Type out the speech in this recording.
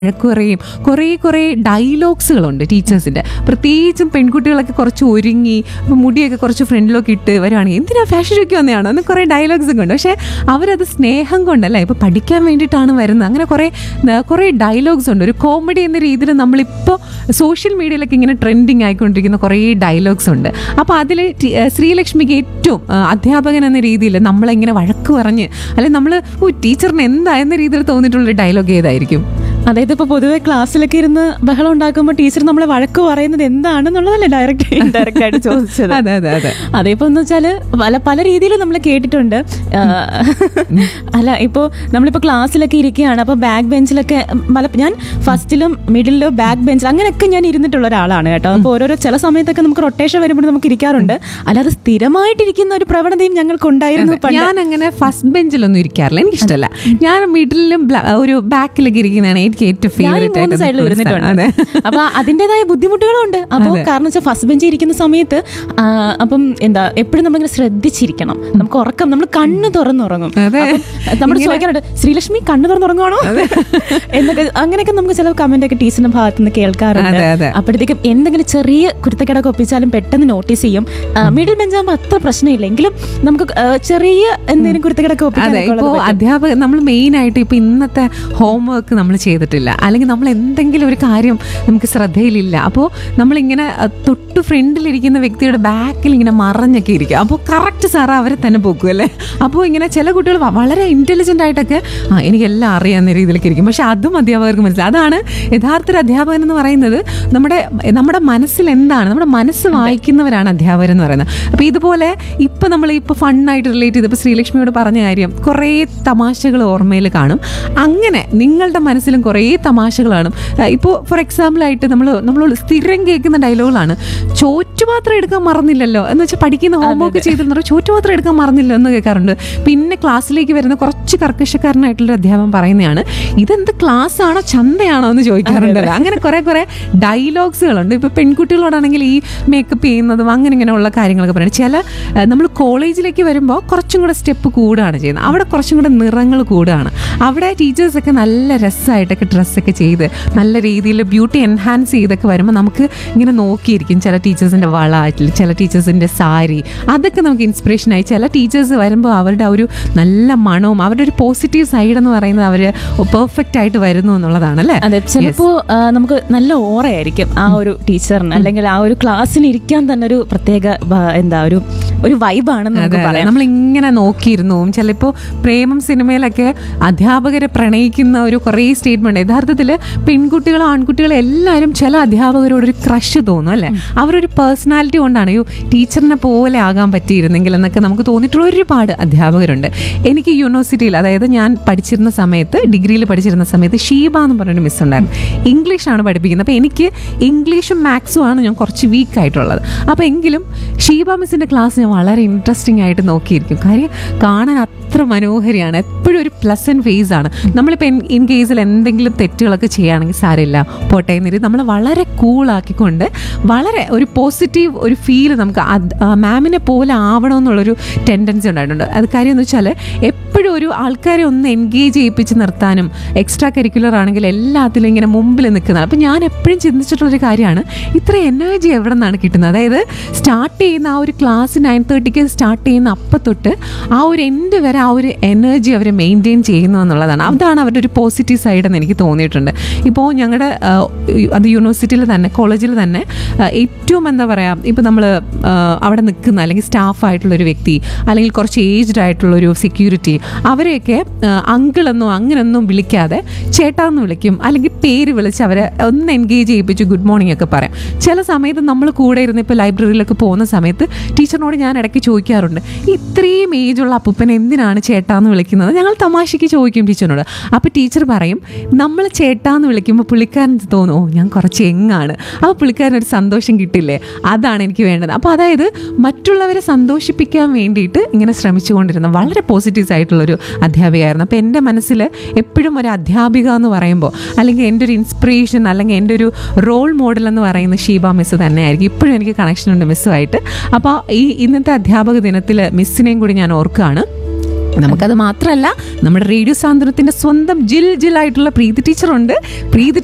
വഴക്ക് പറയും കുറേ കുറേ ഡയലോഗ്സുകളുണ്ട് ടീച്ചേഴ്സിൻ്റെ പ്രത്യേകിച്ചും പെൺകുട്ടികളൊക്കെ കുറച്ച് ഒരുങ്ങി ഇപ്പം മുടിയൊക്കെ കുറച്ച് ഫ്രണ്ടിലൊക്കെ ഇട്ട് വരുവാണെങ്കിൽ എന്തിനാ ഫാഷൻ ഷോയ്ക്ക് വന്നതാണോ എന്ന് കുറേ ഡയലോഗ്സ് ഒക്കെ ഉണ്ട് പക്ഷേ അവരത് സ്നേഹം കൊണ്ടല്ല ഇപ്പോൾ പഠിക്കാൻ വേണ്ടിയിട്ടാണ് വരുന്നത് അങ്ങനെ കുറേ ന- കുറേ ഡയലോഗ്സ് ഉണ്ട് ഒരു കോമഡി എന്ന രീതിയിൽ നമ്മളിപ്പോൾ സോഷ്യൽ മീഡിയയിലൊക്കെ ഇങ്ങനെ ട്രെൻഡിങ് ആയിക്കൊണ്ടിരിക്കുന്ന കുറേ ഡയലോഗ്സ് ഉണ്ട് അപ്പോൾ അതിൽ ശ്രീലക്ഷ്മിക്ക് ഏറ്റവും ആ, അധ്യാപകൻ എന്ന രീതിയിൽ നമ്മളിങ്ങനെ വഴക്ക് പറഞ്ഞ് അല്ലെങ്കിൽ നമ്മൾ ഓ ടീച്ചറിന് എന്താ എന്ന രീതിയിൽ തോന്നിയിട്ടുള്ള ഡയലോഗ് ഏതായിരിക്കും അതായത് ഇപ്പൊ പൊതുവെ ക്ലാസ്സിലൊക്കെ ഇരുന്ന് ബഹളം ഉണ്ടാക്കുമ്പോൾ ടീച്ചർ നമ്മളെ വഴക്ക് പറയുന്നത് എന്താണെന്നുള്ളതല്ലേ ഡയറക്റ്റ് ഇൻഡയറക്റ്റ് ആയിട്ട് ചോദിച്ചത് അതെ അതെ അതെ അതേപ്പോ എന്ന് വെച്ചാല് പല പല രീതിയിൽ നമ്മൾ കേട്ടിട്ടുണ്ട് ആ, അല്ല ഇപ്പോ നമ്മളിപ്പോ ക്ലാസ്സിലൊക്കെ ഇരിക്കുകയാണ് അപ്പൊ ബാക്ക് ബെഞ്ചിലൊക്കെ പല ഞാൻ ഫസ്റ്റിലും മിഡിലും ബാക്ക് ബെഞ്ചിൽ അങ്ങനെയൊക്കെ ഞാൻ ഇരുന്നിട്ടുള്ള ഒരാളാണ് കേട്ടോ അപ്പൊ ഓരോരോ ചില സമയത്തൊക്കെ നമുക്ക് റൊട്ടേഷൻ വരുമ്പോൾ നമുക്ക് ഇരിക്കാറുണ്ട് അല്ലാതെ സ്ഥിരമായിട്ടിരിക്കുന്ന ഒരു പ്രവണതയും ഞങ്ങൾക്ക് ഉണ്ടായിരുന്നു പണ്ട്. ഞാൻ അങ്ങനെ ഫസ്റ്റ് ബെഞ്ചിലൊന്നും ഇരിക്കാറില്ല എനിക്കിഷ്ടമല്ല ഞാൻ മിഡിലും ഒരു ബാക്കിലൊക്കെ ഇരിക്കുന്നതാണ് എനിക്ക് ഏറ്റവും ഞാൻ ഈ ഫേവറേറ്റ് മൂന്ന് സൈഡിൽ ഇരുന്നിട്ടുണ്ട് അതെ അപ്പൊ അതിന്റേതായ ബുദ്ധിമുട്ടുകളും ഉണ്ട് അപ്പോൾ കാരണം വെച്ചാൽ ഫസ്റ്റ് ബെഞ്ചിൽ ഇരിക്കുന്ന സമയത്ത് ആ, അപ്പം എന്താ എപ്പോഴും നമ്മളിങ്ങനെ ശ്രദ്ധിച്ചിരിക്കണം നമുക്ക് ഉറക്കം നമ്മൾ കണ്ണ് തുറന്നുറങ്ങും അതെ. അപ്പം നമ്മൾ ചോദിക്കാറുണ്ട് ശ്രീലക്ഷ്മി കണ്ണ് തുറന്നുറങ്ങുവാണോ എന്നൊക്കെ അങ്ങനെയൊക്കെ നമുക്ക് ചില കമന്റ് ഒക്കെ ടീച്ചറിന്റെ ഭാഗത്ത് നിന്ന് കേൾക്കാറുണ്ട് അതെ, അതെ. അപ്പോഴത്തേക്കും എന്തെങ്കിലും ചെറിയ കുരുത്തക്കേടൊക്കെ ഒപ്പിച്ചാലും പെട്ടെന്ന് നോട്ടീസ് ചെയ്യും മിഡിൽ ബെഞ്ചാകുമ്പോൾ അത്ര പ്രശ്നമില്ല എങ്കിലും നമുക്ക് ആ, ചെറിയ എന്തെങ്കിലും കുരുത്തക്കേടൊക്കെ അതെ ഒപ്പിക്കാൻ ഇപ്പോൾ അധ്യാപകർ നമ്മൾ മെയിൻ ആയിട്ട് ഇപ്പൊ ഇന്നത്തെ ഹോംവർക്ക് നമ്മൾ ചെയ്തിട്ടില്ല അല്ലെങ്കിൽ നമ്മൾ എന്തെങ്കിലും ഒരു കാര്യം നമുക്ക് ശ്രദ്ധയിലില്ല അപ്പോൾ നമ്മളിങ്ങനെ അഹ്, തൊട്ട് ഫ്രണ്ടിലിരിക്കുന്ന വ്യക്തിയുടെ ബാക്കിൽ ഇങ്ങനെ മറഞ്ഞൊക്കെ ഇരിക്കും അപ്പോൾ കറക്റ്റ് സാറ് അവരെ തന്നെ പോക്കും അല്ലേ അപ്പോൾ ഇങ്ങനെ ചില കുട്ടികൾ വ- വളരെ ഇന്റലിജന്റ് ആയിട്ടൊക്കെ ആ എനിക്കെല്ലാം അറിയാവുന്ന രീതിയിലൊക്കെ ഇരിക്കും പക്ഷെ അതും അധ്യാപകർക്ക് മനസ്സിലായി അതാണ് യഥാർത്ഥ ഒരു അധ്യാപകൻ എന്ന് പറയുന്നത് നമ്മുടെ നമ്മുടെ മനസ്സിൽ എന്താണ് നമ്മുടെ മനസ്സ് വായിക്കുന്നവരാണ് അധ്യാപകർ എന്ന് പറയുന്നത് അപ്പോൾ ഇതുപോലെ ഇപ്പം നമ്മൾ ഇപ്പോൾ ഫണ്ണായിട്ട് റിലേറ്റ് ചെയ്തപ്പോൾ ശ്രീലക്ഷ്മിയോട് പറഞ്ഞ കാര്യം കുറേ തമാശകൾ ഓർമ്മയിൽ കാണും അങ്ങനെ നിങ്ങളുടെ മനസ്സിലും കുറേ തമാശകൾ കാണും ഇപ്പോൾ ഫോർ എക്സാമ്പിൾ ആയിട്ട് നമ്മൾ നമ്മൾ സ്ഥിരം കേൾക്കുന്ന ഡയലോഗുകളാണ് ചോറ്റുപാത്രം എടുക്കാൻ മറന്നില്ലല്ലോ എന്ന് വെച്ചാൽ പഠിക്കുന്ന ഹോംവർക്ക് ചെയ്തിരുന്നോ ചോറ്റുപാത്രം എടുക്കാൻ മറന്നില്ലോ എന്ന് കേൾക്കാറുണ്ട് പിന്നെ ക്ലാസ്സിലേക്ക് വരുന്ന കുറച്ച് കർക്കശക്കാരനായിട്ടുള്ള അധ്യാപകൻ പറയുന്നതാണ് ഇതെന്ത് ക്ലാസ് ആണോ ചന്തയാണോ എന്ന് ചോദിക്കാറുണ്ടല്ലോ അങ്ങനെ കുറെ കുറെ ഡയലോഗ്സുകളുണ്ട് ഇപ്പൊ പെൺകുട്ടികളോടാണെങ്കിൽ ഈ മേക്കപ്പ് ചെയ്യുന്നതും അങ്ങനെ ഇങ്ങനെയുള്ള കാര്യങ്ങളൊക്കെ പറയുന്നത് ചില നമ്മൾ കോളേജിലേക്ക് വരുമ്പോൾ കുറച്ചും കൂടെ സ്റ്റെപ്പ് കൂടുകയാണ് ചെയ്യുന്നത് അവിടെ കുറച്ചും കൂടെ നിറങ്ങൾ കൂടുകയാണ് അവിടെ ടീച്ചേഴ്സൊക്കെ നല്ല രസമായിട്ടൊക്കെ ഡ്രസ്സൊക്കെ ചെയ്ത് നല്ല രീതിയിൽ ബ്യൂട്ടി എൻഹാൻസ് ചെയ്തൊക്കെ വരുമ്പോൾ നമുക്ക് ഇങ്ങനെ നോക്കിയിരിക്കും ചില ടീച്ചേഴ്സിൻ്റെ വള ചില ടീച്ചേഴ്സിൻ്റെ സാരി അതൊക്കെ നമുക്ക് ഇൻസ്പിറേഷനായി ചില ടീച്ചേഴ്സ് വരുമ്പോൾ അവരുടെ ആ ഒരു നല്ല മണവും അവരുടെ ഒരു പോസിറ്റീവ് സൈഡ് എന്ന് പറയുന്നത് അവർ പെർഫെക്റ്റ് ആയിട്ട് വരുന്നു എന്നുള്ളതാണ് അല്ലേ അതെ ചിലപ്പോ ആ, നമുക്ക് നല്ല ഓറയായിരിക്കും ആ ഒരു ടീച്ചറിന് അല്ലെങ്കിൽ ആ ഒരു ക്ലാസ്സിൽ ഇരിക്കാൻ തന്നെ ഒരു പ്രത്യേക ബ- എന്താ ഒരു ഒരു വൈബാണെന്ന് നമുക്ക് പറയാം നമ്മൾ ഇങ്ങനെ നോക്കിയിരുന്നു ചിലപ്പോ പ്രേമം സിനിമയിലൊക്കെ അധ്യാപകരെ പ്രണയിക്കുന്ന ഒരു കുറേ സ്റ്റേറ്റ്മെന്റ് യഥാർത്ഥത്തിൽ പെൺകുട്ടികളും ആൺകുട്ടികളും എല്ലാവരും ചില അധ്യാപകരോട് ഒരു ക്രഷ് തോന്നും അല്ലെ അവരൊരു പേഴ്സണാലിറ്റി കൊണ്ടാണ് അയ്യോ ടീച്ചറിനെ പോലെ ആകാൻ പറ്റിയിരുന്നെങ്കിൽ എന്നൊക്കെ നമുക്ക് തോന്നിയിട്ടുള്ള ഒരുപാട് അധ്യാപകരുണ്ട് എനിക്ക് യൂണിവേഴ്സിറ്റിയിൽ അതായത് ഞാൻ പഠിച്ചിരുന്ന സമയത്ത് ഡിഗ്രിയിൽ പഠിച്ചിരുന്ന സമയത്ത് ഷീബ എന്ന് പറഞ്ഞൊരു മിസ് ഉണ്ടായിരുന്നു ഇംഗ്ലീഷാണ് പഠിപ്പിക്കുന്നത് അപ്പോൾ എനിക്ക് ഇംഗ്ലീഷും മാത്സും ആണ് ഞാൻ കുറച്ച് വീക്ക് ആയിട്ടുള്ളത് അപ്പോൾ എങ്കിലും ഷീബ മിസ്സിൻ്റെ ക്ലാസ് ഞാൻ വളരെ ഇൻട്രസ്റ്റിംഗ് ആയിട്ട് നോക്കിയിരിക്കും കാര്യം കാണാൻ അത്ര മനോഹരിയാണ് എപ്പോഴും ഒരു പ്ലസൻറ്റ് ഫേസ് ആണ് നമ്മളിപ്പോൾ ഇൻ ഇൻ കേസിൽ എന്തെങ്കിലും തെറ്റുകളൊക്കെ ചെയ്യുകയാണെങ്കിൽ സാരമില്ല പോട്ടെ എന്നിട്ട് നമ്മൾ വളരെ കൂളാക്കിക്കൊണ്ട് വളരെ ഒരു പോസിറ്റീവ് ഒരു ഫീൽ നമുക്ക് മാമിനെ പോലെ ആവണമെന്നുള്ളൊരു ടെൻഡൻസി ഉണ്ടായിട്ടുണ്ട് അത് കാര്യം എന്ന് വെച്ചാൽ എപ്പോഴും ഒരു ആൾക്കാരെ ഒന്ന് എൻഗേജ് ചെയ്യിപ്പിച്ച് നിർത്താനും എക്സ്ട്രാ കരിക്കുലർ ആണെങ്കിൽ എല്ലാത്തിലും ഇങ്ങനെ മുമ്പിൽ നിൽക്കുന്നതാണ് അപ്പം ഞാൻ എപ്പോഴും ചിന്തിച്ചിട്ടുള്ളൊരു കാര്യമാണ് ഇത്ര എനർജി എവിടെ നിന്നാണ് കിട്ടുന്നത് അതായത് സ്റ്റാർട്ട് ചെയ്യുന്ന ആ ഒരു ക്ലാസ് നയൻ തേർട്ടിക്ക് സ്റ്റാർട്ട് ചെയ്യുന്ന അപ്പം തൊട്ട് ആ ഒരു എൻഡ് വരെ ആ ഒരു എനർജി അവർ മെയിൻറ്റെയിൻ ചെയ്യുന്നു എന്നുള്ളതാണ് അതാണ് അവരുടെ ഒരു പോസിറ്റീവ് സൈഡ് എന്ന് എനിക്ക് തോന്നിയിട്ടുണ്ട് ഇപ്പോൾ ഞങ്ങളുടെ അത് യൂണിവേഴ്സിറ്റിയിൽ തന്നെ കോളേജിൽ തന്നെ ആ, ഏറ്റവും എന്താ പറയുക ഇപ്പോൾ നമ്മൾ അവിടെ നിൽക്കുന്ന അല്ലെങ്കിൽ സ്റ്റാഫ് ഒരു വ്യക്തി അല്ലെങ്കിൽ കുറച്ച് ഏജ്ഡ് ആയിട്ടുള്ള ഒരു സെക്യൂരിറ്റി അവരെയൊക്കെ അങ്കിൾ എന്നോ അങ്ങനെയൊന്നും വിളിക്കാതെ ചേട്ടാന്ന് വിളിക്കും അല്ലെങ്കിൽ പേര് വിളിച്ച് അവരെ ഒന്ന് എൻഗേജ് ചെയ്യിപ്പിച്ച് ഗുഡ് മോർണിംഗ് ഒക്കെ പറയാം ചില സമയത്ത് നമ്മൾ കൂടെ ഇരുന്ന് ഇപ്പോൾ ലൈബ്രറിയിലൊക്കെ പോകുന്ന സമയത്ത് ടീച്ചറിനോട് ഞാൻ ഇടയ്ക്ക് ചോദിക്കാറുണ്ട് ഇത്രയും ഏജുള്ള അപ്പൂപ്പനെ എന്തിനാണ് ചേട്ടാന്ന് വിളിക്കുന്നത് ഞങ്ങൾ തമാശയ്ക്ക് ചോദിക്കും ടീച്ചറിനോട് അപ്പോൾ ടീച്ചർ പറയും നമ്മൾ ചേട്ടാന്ന് വിളിക്കുമ്പോൾ പുള്ളിക്കാരൻ തോന്നും ഓ ഞാൻ കുറച്ച് എങ്ങാണ് അപ്പോൾ പുള്ളിക്കാരൻ ഒരു സന്തോഷം കിട്ടില്ലേ അതാണ് എനിക്ക് വേണ്ടത് അപ്പോൾ അതായത് മറ്റുള്ളവരെ സന്തോഷിപ്പിക്കാൻ വേണ്ടിയിട്ട് ഇങ്ങനെ ശ്രമിച്ചുകൊണ്ടിരുന്ന വളരെ പോസിറ്റീവ്സ് ആയിട്ടുള്ളൊരു അധ്യാപികയായിരുന്നു അപ്പോൾ എൻ്റെ മനസ്സിൽ എപ്പോഴും ഒരു അധ്യാപിക എന്ന് പറയുമ്പോൾ അല്ലെങ്കിൽ എൻ്റെ ഒരു ഇൻസ്പിറേഷൻ അല്ലെങ്കിൽ എൻ്റെ ഒരു റോൾ മോഡൽ എന്ന് പറയുന്നത് ഷീബ മിസ് തന്നെയായിരിക്കും ഇപ്പോഴും എനിക്ക് കണക്ഷൻ ഉണ്ട് മിസ്സുമായിട്ട് അപ്പോൾ ഈ ഇന്നത്തെ അധ്യാപക ദിനത്തിൽ മിസ്സിനെയും കൂടി ഞാൻ ഓർക്കുകയാണ് നമുക്കത് മാത്രമല്ല നമ്മുടെ റേഡിയോ സാന്ത്വനത്തിന്റെ സ്വന്തം ജിൽ ജിൽ ആയിട്ടുള്ള പ്രീതി ടീച്ചറുണ്ട് പ്രീതി